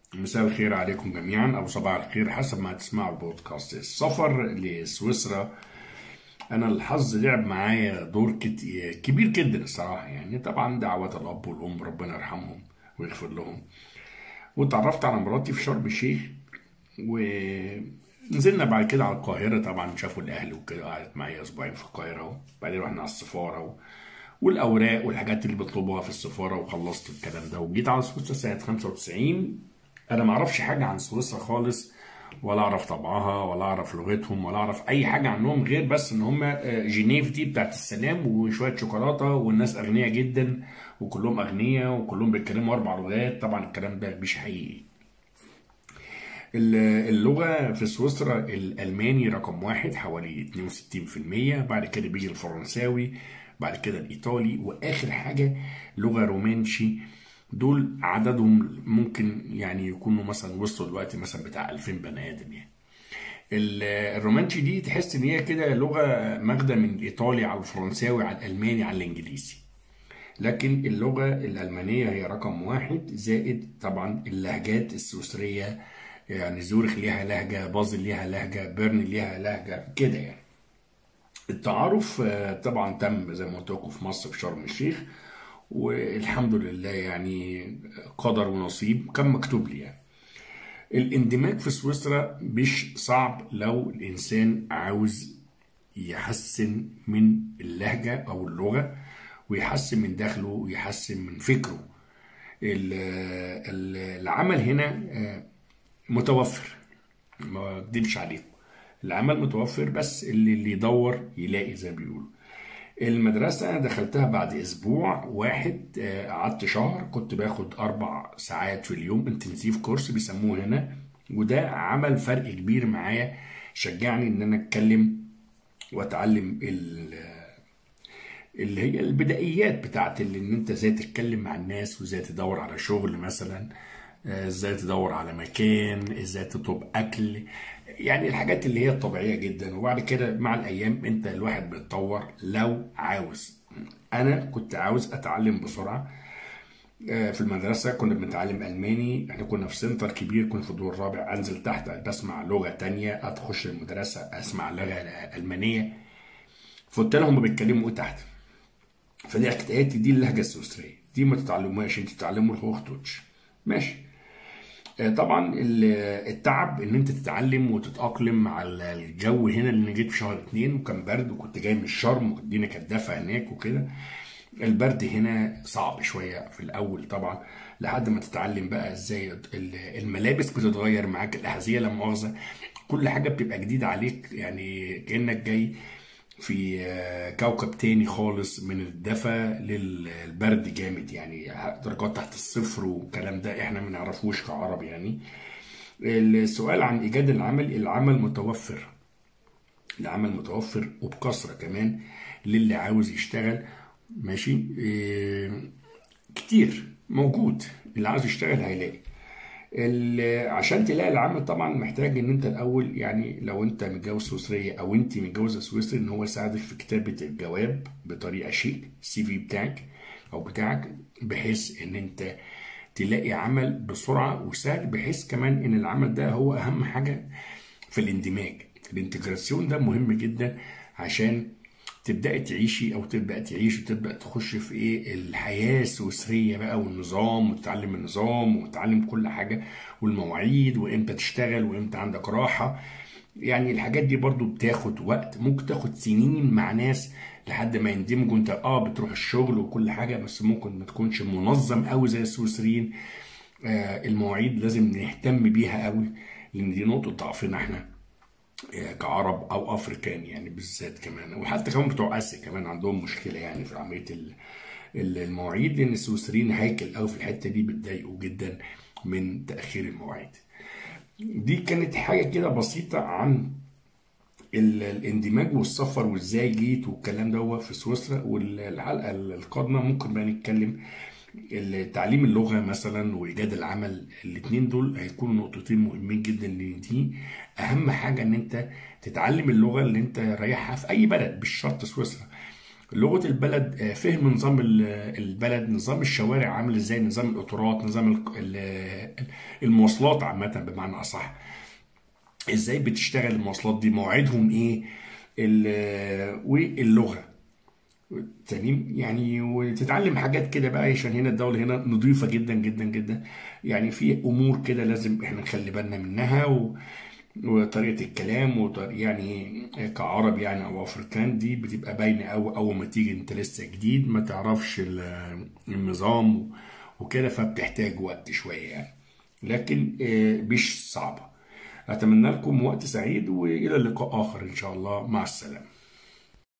مساء الخير عليكم جميعا او صباح الخير حسب ما تسمعوا البودكاست السفر لسويسرا انا الحظ لعب معايا دور كت- كبير جدا الصراحه يعني طبعا دعوات الاب والام ربنا يرحمهم ويغفر لهم واتعرفت على مراتي في شرم الشيخ ونزلنا بعد كده على القاهره طبعا شافوا الاهل وكده قعدت معايا اسبوعين في القاهره وبعدين رحنا على السفاره و... والاوراق والحاجات اللي بيطلبوها في السفاره وخلصت الكلام ده وجيت على سويسرا سنه 95 انا ما اعرفش حاجه عن سويسرا خالص ولا اعرف طبعها ولا اعرف لغتهم ولا اعرف اي حاجه عنهم غير بس ان هم آه، جنيف دي بتاعت السلام وشويه شوكولاته والناس اغنياء جدا وكلهم اغنياء وكلهم بيتكلموا اربع لغات طبعا الكلام ده مش حقيقي ال- اللغة في سويسرا الألماني رقم واحد حوالي 62% بعد كده بيجي الفرنساوي بعد كده الإيطالي وآخر حاجة لغة رومانشي دول عددهم ممكن يعني يكونوا مثلا وصلوا دلوقتي مثلا بتاع 2000 بني آدم يعني ال- الرومانشي دي تحس ان هي كده لغه ماخده من الايطالي على الفرنساوي على الالماني على الانجليزي لكن اللغه الالمانيه هي رقم واحد زائد طبعا اللهجات السويسريه يعني زورخ ليها لهجه بازل ليها لهجه بيرن ليها لهجه كده يعني التعارف آه، طبعا تم زي ما قلت لكم في مصر في شرم الشيخ والحمد لله يعني قدر ونصيب كان مكتوب لي يعني الاندماج في سويسرا مش صعب لو الإنسان عاوز يحسن من اللهجة أو اللغة ويحسن من داخله ويحسن من فكره ال- ال- العمل هنا آه، متوفر ما اكدبش عليكم العمل متوفر بس اللي اللي يدور يلاقي زي ما بيقولوا المدرسة دخلتها بعد أسبوع واحد آه، قعدت شهر كنت باخد أربع ساعات في اليوم انتنسيف كورس بيسموه هنا وده عمل فرق كبير معايا شجعني إن أنا أتكلم وأتعلم ال- اللي هي البدائيات بتاعت اللي ان انت ازاي تتكلم مع الناس وازاي تدور على شغل مثلا آه، ازاي تدور على مكان ازاي تطلب اكل يعني الحاجات اللي هي الطبيعية جدا وبعد كده مع الايام انت الواحد بيتطور لو عاوز انا كنت عاوز اتعلم بسرعة آه، في المدرسة كنا بنتعلم ألماني احنا كنا في سنتر كبير كنا في الدور الرابع أنزل تحت بسمع لغة تانية أخش المدرسة أسمع لغة ألمانية فقلت لهم هما بيتكلموا إيه تحت فدي حكايتي دي اللهجه السويسريه دي ما تتعلموهاش انت تتعلموا الهوختوتش ماشي آه، طبعا ال- التعب ان انت تتعلم وتتاقلم مع ال- الجو هنا لان جيت في شهر اتنين وكان برد وكنت جاي من الشرم والدنيا كانت دافئه هناك وكده البرد هنا صعب شويه في الاول طبعا لحد ما تتعلم بقى ازاي ال- الملابس بتتغير معاك الاحذيه لا مؤاخذه كل حاجه بتبقى جديده عليك يعني كانك جاي في آه، كوكب تاني خالص من الدفا للبرد جامد يعني درجات تحت الصفر والكلام ده احنا ما نعرفوش كعرب يعني السؤال عن ايجاد العمل العمل متوفر العمل متوفر وبكثرة كمان للي عاوز يشتغل ماشي إيه كتير موجود اللي عاوز يشتغل هيلاقي ال- عشان تلاقي العمل طبعا محتاج ان انت الاول يعني لو انت متجوز سويسريه او انت متجوزه سويسري ان هو يساعدك في كتابه الجواب بطريقه شيك السي في بتاعك او بتاعك بحيث ان انت تلاقي عمل بسرعه وسهل بحيث كمان ان العمل ده هو اهم حاجه في الاندماج الانتجراسيون ده مهم جدا عشان تبدأي تعيشي او تبدأ تعيش وتبدأ تخش في ايه الحياة السويسرية بقى والنظام وتتعلم النظام وتتعلم كل حاجة والمواعيد وامتى تشتغل وامتى عندك راحة يعني الحاجات دي برضو بتاخد وقت ممكن تاخد سنين مع ناس لحد ما يندمجوا انت اه بتروح الشغل وكل حاجة بس ممكن ما تكونش منظم قوي زي السويسريين آه المواعيد لازم نهتم بيها قوي لان دي نقطة ضعفنا احنا كعرب او افريكان يعني بالذات كمان وحتى كمان بتوع اسيا كمان عندهم مشكله يعني في عمليه ال- ال- المواعيد لان السويسريين هيكل قوي في الحته دي بيتضايقوا جدا من تاخير المواعيد دي كانت حاجه كده بسيطه عن ال- الاندماج والسفر وازاي جيت والكلام ده في سويسرا والحلقه القادمه ممكن بقى نتكلم تعليم اللغه مثلا وايجاد العمل الاثنين دول هيكونوا نقطتين مهمين جدا لان دي اهم حاجه ان انت تتعلم اللغه اللي انت رايحها في اي بلد مش شرط سويسرا لغه البلد آه، فهم نظام ال- البلد نظام الشوارع عامل ازاي نظام القطارات نظام ال- ال- المواصلات عامه بمعنى اصح ازاي بتشتغل المواصلات دي مواعيدهم ايه ال- واللغه تمام يعني وتتعلم حاجات كده بقى عشان هنا الدولة هنا نظيفة جدا جدا جدا يعني في أمور كده لازم احنا نخلي بالنا منها و... وطريقة الكلام وطريقة يعني كعرب يعني أو أفريكان دي بتبقى باينة أوي أول ما تيجي أنت لسه جديد ما تعرفش ال- النظام و- وكده فبتحتاج وقت شوية يعني لكن آه، مش صعبة أتمنى لكم وقت سعيد وإلى لقاء آخر إن شاء الله مع السلامة